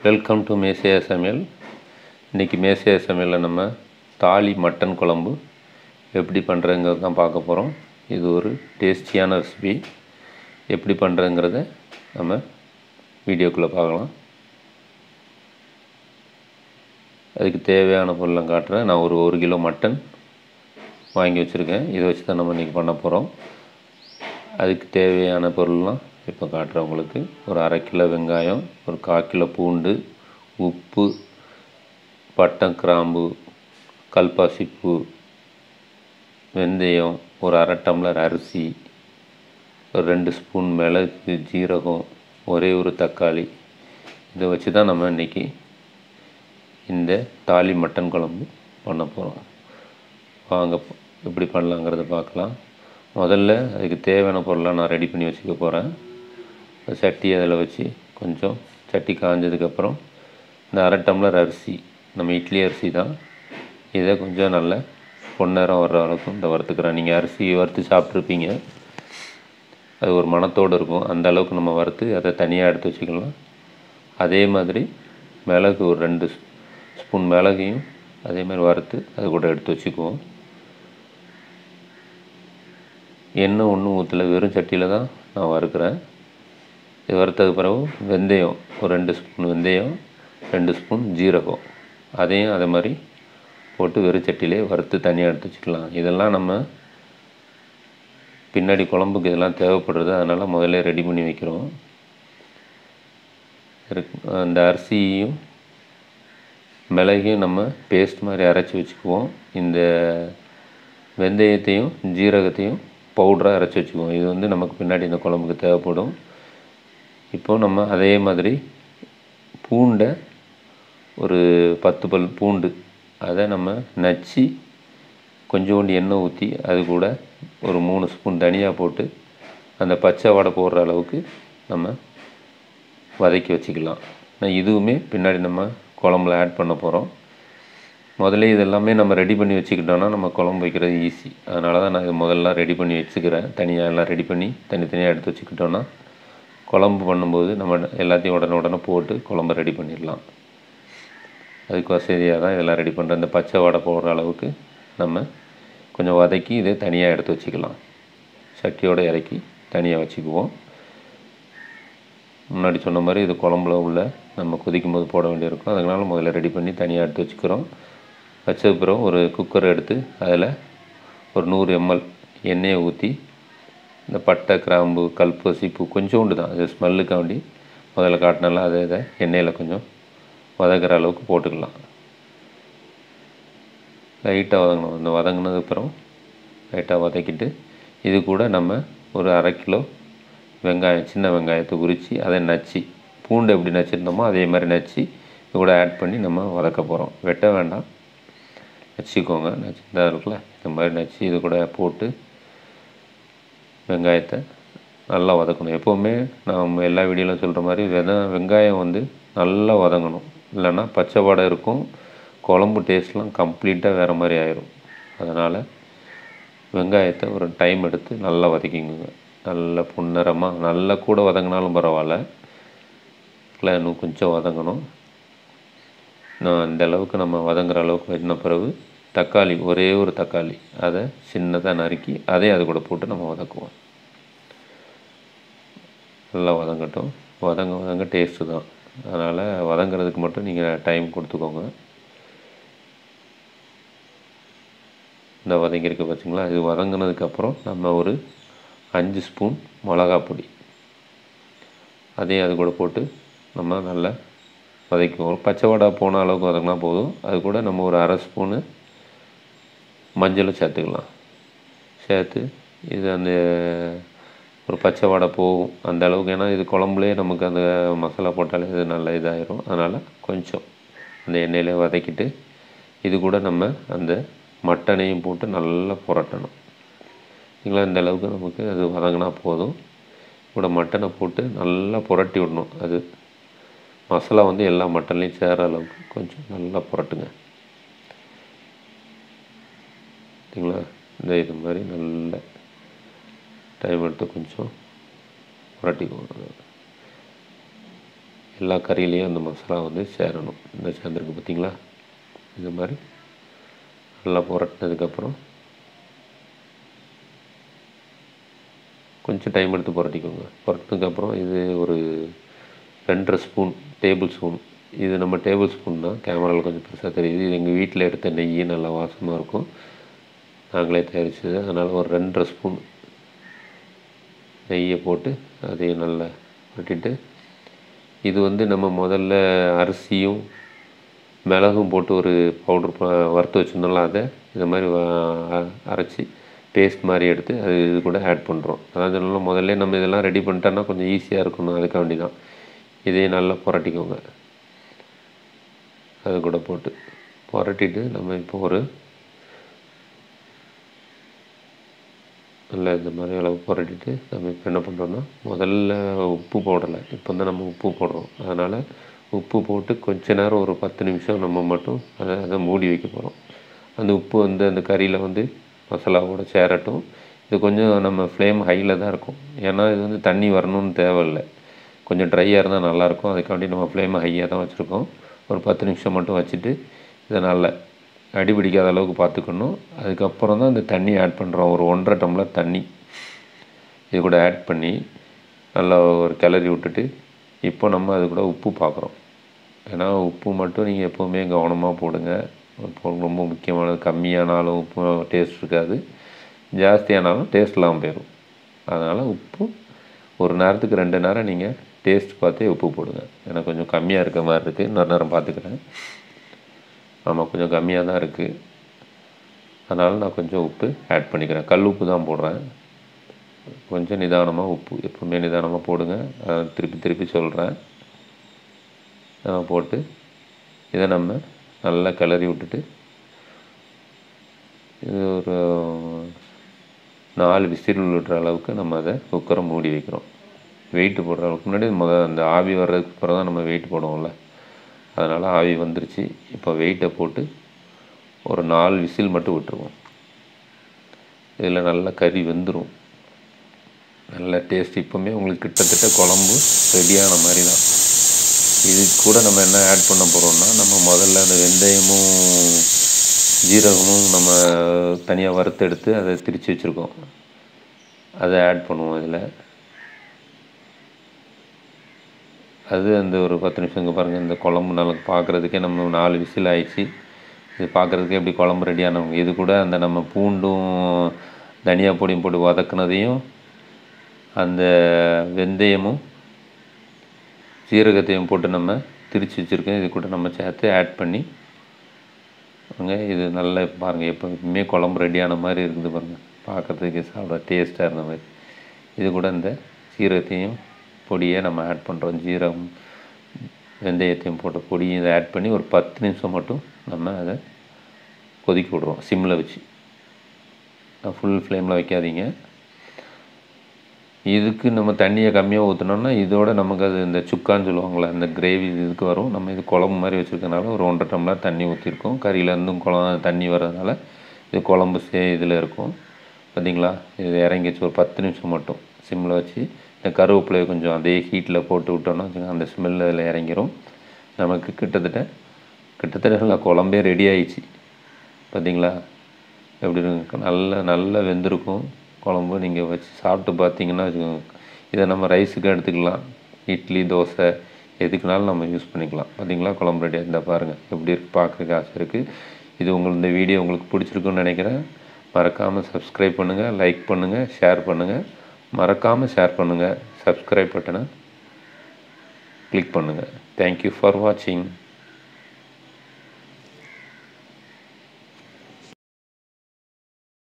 welcome to மேசையா சமையல் இன்றைக்கி மேசையா சமையலில் நம்ம தாலி மட்டன் குழம்பு எப்படி பண்ணுறதுங்கிறது தான் பார்க்க போகிறோம் இது ஒரு டேஸ்டியான ரெசிபி எப்படி பண்ணுறதுங்கிறத நம்ம வீடியோக்குள்ளே பார்க்கலாம் அதுக்கு தேவையான பொருளெலாம் காட்டுறேன் நான் ஒரு ஒரு கிலோ மட்டன் வாங்கி வச்சுருக்கேன் இதை வச்சு தான் நம்ம இன்றைக்கி பண்ண போகிறோம் அதுக்கு தேவையான பொருள்லாம் இப்போ காட்டுறேன் உங்களுக்கு ஒரு அரை கிலோ வெங்காயம் ஒரு கால் கிலோ பூண்டு உப்பு பட்டம் கிராம்பு கல்பாசிப்பூ வெந்தயம் ஒரு அரை டம்ளர் அரிசி ஒரு ரெண்டு ஸ்பூன் மிளகு ஜீரகம் ஒரே ஒரு தக்காளி இதை வச்சு தான் நம்ம இன்றைக்கி இந்த தாலி மட்டன் குழம்பு பண்ண போகிறோம் வாங்க எப்படி பண்ணலாங்கிறத பார்க்கலாம் முதல்ல அதுக்கு தேவையான பொருளாக நான் ரெடி பண்ணி வச்சுக்க போகிறேன் சட்டி அதில் வச்சு கொஞ்சம் சட்டி காஞ்சதுக்கப்புறம் இந்த அரை டம்ளர் அரிசி நம்ம இட்லி அரிசி தான் இதை கொஞ்சம் நல்ல பொன்னேரம் வர்ற அளவுக்கு இந்த வறுத்துக்கிறேன் நீங்கள் அரிசி வறுத்து சாப்பிட்ருப்பீங்க அது ஒரு மணத்தோடு இருக்கும் அந்த அளவுக்கு நம்ம வறுத்து அதை தனியாக எடுத்து வச்சுக்கலாம் அதே மாதிரி மிளகு ஒரு ரெண்டு ஸ்பூன் மிளகையும் அதே மாதிரி வறுத்து அது கூட எடுத்து வச்சுக்குவோம் எண்ணெய் ஒன்றும் ஊற்றல வெறும் சட்டியில் தான் நான் வறுக்கிறேன் இது வறுத்தது பிறகு வெந்தயம் ஒரு ரெண்டு ஸ்பூன் வெந்தயம் ரெண்டு ஸ்பூன் ஜீரகம் அதையும் அதே மாதிரி போட்டு வெறும் சட்டியிலே வறுத்து தனியாக எடுத்து வச்சுக்கலாம் இதெல்லாம் நம்ம பின்னாடி குழம்புக்கு இதெல்லாம் தேவைப்படுறது அதனால் முதல்ல ரெடி பண்ணி வைக்கிறோம் அந்த அரிசியும் மிளகையும் நம்ம பேஸ்ட் மாதிரி அரைச்சி வச்சுக்குவோம் இந்த வெந்தயத்தையும் ஜீரகத்தையும் பவுடராக அரைச்சி வச்சுக்குவோம் இது வந்து நமக்கு பின்னாடி இந்த குழம்புக்கு தேவைப்படும் இப்போது நம்ம அதே மாதிரி பூண்டை ஒரு பத்து பல் பூண்டு அதை நம்ம நச்சு கொஞ்சோண்டு எண்ணெய் ஊற்றி அது கூட ஒரு மூணு ஸ்பூன் தனியாக போட்டு அந்த பச்சை வடை போடுற அளவுக்கு நம்ம வதக்கி வச்சுக்கலாம் நான் இதுவுமே பின்னாடி நம்ம குழம்புல ஆட் பண்ண போகிறோம் முதல்ல இதெல்லாமே நம்ம ரெடி பண்ணி வச்சுக்கிட்டோன்னா நம்ம குழம்பு வைக்கிறது ஈஸி அதனால தான் நான் இது முதல்ல ரெடி பண்ணி வச்சுக்கிறேன் தனியாக எல்லாம் ரெடி பண்ணி தனித்தனியாக எடுத்து வச்சுக்கிட்டோன்னா குழம்பு பண்ணும்போது நம்ம எல்லாத்தையும் உடனே உடனே போட்டு குழம்பு ரெடி பண்ணிடலாம் அதுக்கு வசதியாக தான் இதெல்லாம் ரெடி பண்ணுறேன் இந்த பச்சை வடை போடுற அளவுக்கு நம்ம கொஞ்சம் வதக்கி இதை தனியாக எடுத்து வச்சுக்கலாம் சட்டியோடு இறக்கி தனியாக வச்சுக்குவோம் முன்னாடி சொன்ன மாதிரி இது குழம்புல உள்ள நம்ம கொதிக்கும் போது போட வேண்டியிருக்கும் அதனால் முதல்ல ரெடி பண்ணி தனியாக எடுத்து வச்சுக்கிறோம் வச்ச பிறகு ஒரு குக்கர் எடுத்து அதில் ஒரு நூறு எம்எல் எண்ணெயை ஊற்றி இந்த பட்டை கிராம்பு கல்பசி பூ கொஞ்சோண்டு தான் அது ஸ்மெல்லுக்காண்டி முதல்ல காட்டினால அதை இதை எண்ணெயில் கொஞ்சம் வதக்கிற அளவுக்கு போட்டுக்கலாம் லைட்டாக வதங்கணும் அந்த வதங்கினது அப்புறம் லைட்டாக வதக்கிட்டு இது கூட நம்ம ஒரு அரை கிலோ வெங்காயம் சின்ன வெங்காயத்தை உரித்து அதை நச்சு பூண்டு எப்படி நச்சுருந்தோமோ அதே மாதிரி நச்சு இது கூட ஆட் பண்ணி நம்ம வதக்க போகிறோம் வெட்ட வேண்டாம் நச்சுக்கோங்க நச்சுதான் இருக்குல்ல இந்த மாதிரி நச்சு இது கூட போட்டு வெங்காயத்தை நல்லா வதக்கணும் எப்போவுமே நம்ம எல்லா வீடியோவில் சொல்கிற மாதிரி வெத வெங்காயம் வந்து நல்லா வதங்கணும் இல்லைன்னா பச்சை வடை இருக்கும் குழம்பு டேஸ்ட்லாம் கம்ப்ளீட்டாக வேறு மாதிரி ஆயிரும் அதனால் வெங்காயத்தை ஒரு டைம் எடுத்து நல்லா வதக்கிங்க நல்ல புன்னரமாக நல்லா கூட வதங்கினாலும் பரவாயில்ல இல்லை இன்னும் கொஞ்சம் வதங்கணும் நான் இந்த அளவுக்கு நம்ம வதங்குற அளவுக்கு வெட்டின பிறகு தக்காளி ஒரே ஒரு தக்காளி அதை சின்னதாக நறுக்கி அதே அது கூட போட்டு நம்ம வதக்குவோம் நல்லா வதங்கட்டும் வதங்க வதங்க டேஸ்ட்டு தான் அதனால் வதங்குறதுக்கு மட்டும் நீங்கள் டைம் கொடுத்துக்கோங்க இந்த வதங்கியிருக்கு பார்த்தீங்களா இது வதங்கினதுக்கப்புறம் நம்ம ஒரு அஞ்சு ஸ்பூன் மிளகா பொடி அதையும் அது கூட போட்டு நம்ம நல்லா வதக்குவோம் பச்சை வடை போன அளவுக்கு வதங்கினா போதும் அது கூட நம்ம ஒரு அரை ஸ்பூனு மஞ்சளும் சேர்த்துக்கலாம் சேர்த்து இது அந்த ஒரு பச்சை வடை போகும் அந்த அளவுக்கு ஏன்னா இது குழம்புலேயே நமக்கு அந்த மசாலா போட்டாலே இது நல்லா இதாகிரும் அதனால் கொஞ்சம் அந்த எண்ணெயிலே வதக்கிட்டு இது கூட நம்ம அந்த மட்டனையும் போட்டு நல்லா புரட்டணும் சரிங்களா இந்த அளவுக்கு நமக்கு அது வதங்கினா போதும் கூட மட்டனை போட்டு நல்லா புரட்டி விடணும் அது மசாலா வந்து எல்லா மட்டன்லேயும் சேர அளவுக்கு கொஞ்சம் நல்லா புரட்டுங்க சரிங்களா இந்த இது மாதிரி நல்ல டைம் எடுத்து கொஞ்சம் புரட்டிக்குவோம் எல்லா கறியிலையும் அந்த மசாலா வந்து சேரணும் இந்த சேர்ந்துருக்கு பார்த்தீங்களா இந்த மாதிரி நல்லா புரட்டினதுக்கப்புறம் கொஞ்சம் டைம் எடுத்து புரட்டிக்கோங்க புரட்டினதுக்கப்புறம் இது ஒரு ரெண்டரை ஸ்பூன் டேபிள் ஸ்பூன் இது நம்ம டேபிள் ஸ்பூன் தான் கேமராவில் கொஞ்சம் பெருசாக தெரியுது இது எங்கள் வீட்டில் எடுத்த நெய் நல்லா வாசமாக இருக்கும் நாங்களே தயாரிச்சது அதனால் ஒரு ரெண்டரை ஸ்பூன் நெய்யை போட்டு அதையும் நல்லா விட்டுட்டு இது வந்து நம்ம முதல்ல அரிசியும் மிளகும் போட்டு ஒரு பவுட்ரு வறுத்து வச்சுருந்தோம்ல அதை இந்த மாதிரி அரைச்சி பேஸ்ட் மாதிரி எடுத்து அது இது கூட ஆட் பண்ணுறோம் அதான் சொன்னாலும் முதல்ல நம்ம இதெல்லாம் ரெடி பண்ணிட்டோன்னா கொஞ்சம் ஈஸியாக இருக்கணும் அதுக்காண்டி தான் இதையும் நல்லா புரட்டிக்கோங்க அது கூட போட்டு புரட்டிட்டு நம்ம இப்போ ஒரு நல்லா இந்த மாதிரி அளவு புரட்டிட்டு நம்ம இப்போ என்ன பண்ணுறோன்னா முதல்ல உப்பு போடலை இப்போ தான் நம்ம உப்பு போடுறோம் அதனால் உப்பு போட்டு கொஞ்ச நேரம் ஒரு பத்து நிமிஷம் நம்ம மட்டும் அதை அதை மூடி வைக்க போகிறோம் அந்த உப்பு வந்து அந்த கறியில் வந்து மசாலாவோட சேரட்டும் இது கொஞ்சம் நம்ம ஃப்ளேம் ஹையில் தான் இருக்கும் ஏன்னா இது வந்து தண்ணி வரணும்னு தேவையில்லை கொஞ்சம் ட்ரையாக இருந்தால் நல்லாயிருக்கும் அதுக்காண்டி நம்ம ஃப்ளேமை ஹையாக தான் வச்சுருக்கோம் ஒரு பத்து நிமிஷம் மட்டும் வச்சுட்டு இதை நல்லா அடி பிடிக்காத அளவுக்கு பார்த்துக்கணும் அதுக்கப்புறம் தான் இந்த தண்ணி ஆட் பண்ணுறோம் ஒரு ஒன்றரை டம்ளர் தண்ணி இது கூட ஆட் பண்ணி நல்லா ஒரு கிளறி விட்டுட்டு இப்போ நம்ம அது கூட உப்பு பார்க்குறோம் ஏன்னா உப்பு மட்டும் நீங்கள் எப்போவுமே கவனமாக போடுங்க இப்போ ரொம்ப முக்கியமானது கம்மியானாலும் உப்பு டேஸ்ட் இருக்காது ஜாஸ்தியானாலும் டேஸ்ட் இல்லாமல் போயிடும் அதனால் உப்பு ஒரு நேரத்துக்கு ரெண்டு நேரம் நீங்கள் டேஸ்ட் பார்த்தே உப்பு போடுங்க ஏன்னா கொஞ்சம் கம்மியாக இருக்க மாதிரி இருக்குது இன்னொரு நேரம் பார்த்துக்கிறேன் ஆமாம் கொஞ்சம் கம்மியாக தான் இருக்குது அதனால் நான் கொஞ்சம் உப்பு ஆட் பண்ணிக்கிறேன் கல் உப்பு தான் போடுறேன் கொஞ்சம் நிதானமாக உப்பு எப்பவுமே நிதானமாக போடுங்க அஹ் திருப்பி திருப்பி சொல்கிறேன் போட்டு இதை நம்ம நல்லா கிளறி விட்டுட்டு இது ஒரு நாலு விசில் விடுற அளவுக்கு நம்ம அதை குக்கரை மூடி வைக்கிறோம் வெயிட் போடுற அளவுக்கு முன்னாடி முத அந்த ஆவி வர்றதுக்கு அப்புறம் தான் நம்ம வெயிட் போடுவோம்ல அதனால் ஆவி வந்துருச்சு இப்போ வெயிட்டை போட்டு ஒரு நாலு விசில் மட்டும் விட்டுருவோம் இதில் நல்லா கறி வெந்துடும் நல்ல டேஸ்ட் இப்போவுமே உங்களுக்கு கிட்டத்தட்ட குழம்பு ரெடியான மாதிரி தான் இது கூட நம்ம என்ன ஆட் பண்ண போகிறோம்னா நம்ம முதல்ல அந்த வெந்தயமும் ஜீரகமும் நம்ம தனியாக வறுத்தெடுத்து அதை திரித்து வச்சுருக்கோம் அதை ஆட் பண்ணுவோம் இதில் அது அந்த ஒரு பத்து நிமிஷம் இங்கே பாருங்கள் இந்த குழம்பு நல்லா பார்க்குறதுக்கே நம்ம நாலு விசில் ஆயிடுச்சு இது பார்க்குறதுக்கே எப்படி குழம்பு ரெடியானவங்க இது கூட அந்த நம்ம பூண்டும் தனியா பொடியும் போட்டு வதக்குனதையும் அந்த வெந்தயமும் சீரகத்தையும் போட்டு நம்ம திரிச்சு வச்சுருக்கோம் இது கூட நம்ம சேர்த்து ஆட் பண்ணி பாருங்க இது நல்லா பாருங்கள் எப்போவுமே குழம்பு ரெடியான மாதிரி இருக்குது பாருங்கள் பார்க்குறதுக்கு சாப்பிட டேஸ்ட்டாக இருந்த மாதிரி இது கூட இந்த சீரகத்தையும் பொடியை நம்ம ஆட் பண்ணுறோம் ஜீரகம் வெந்தயத்தையும் போட்ட பொடியும் இதை ஆட் பண்ணி ஒரு பத்து நிமிஷம் மட்டும் நம்ம அதை கொதிக்க விடுறோம் சிம்மில் வச்சு ஃபுல் ஃப்ளேமில் வைக்காதீங்க இதுக்கு நம்ம தண்ணியை கம்மியாக ஊற்றினோம்னா இதோட நமக்கு அது இந்த சுக்கான்னு சொல்லுவாங்களே அந்த கிரேவி இதுக்கு வரும் நம்ம இது குழம்பு மாதிரி வச்சுருக்கனால ஒரு ஒன்றரை டம்ளர் தண்ணி ஊற்றிருக்கோம் கறியிலேருந்தும் குழம்பு தண்ணி வர்றதுனால இது குழம்பு சே இதில் இருக்கும் பார்த்தீங்களா இது இறங்கிச்சு ஒரு பத்து நிமிஷம் மட்டும் சிம்மில் வச்சு இந்த கருவேப்பிலையை கொஞ்சம் அதே ஹீட்டில் போட்டு விட்டோம்னா வச்சுக்கோங்க அந்த ஸ்மெல் அதில் இறங்கிரும் நமக்கு கிட்டத்தட்ட கிட்டத்தட்ட நல்லா குழம்பே ரெடி ஆயிடுச்சு பார்த்தீங்களா எப்படி இருக்கு நல்லா நல்லா வெந்திருக்கும் குழம்பு நீங்கள் வச்சு சாப்பிட்டு பார்த்தீங்கன்னா வச்சுக்கோங்க இதை நம்ம ரைஸுக்கு எடுத்துக்கலாம் இட்லி தோசை எதுக்குனாலும் நம்ம யூஸ் பண்ணிக்கலாம் பார்த்தீங்களா குழம்பு ரெடி இந்த பாருங்கள் எப்படி இருக்கு பார்க்குறதுக்கு ஆசை இருக்குது இது உங்களுக்கு இந்த வீடியோ உங்களுக்கு பிடிச்சிருக்குன்னு நினைக்கிறேன் மறக்காமல் சப்ஸ்கிரைப் பண்ணுங்கள் லைக் பண்ணுங்கள் ஷேர் பண்ணுங்கள் மறக்காமல் ஷேர் பண்ணுங்கள் சப்ஸ்கிரைப் பட்டனை கிளிக் பண்ணுங்கள் தேங்க்யூ ஃபார் வாட்சிங்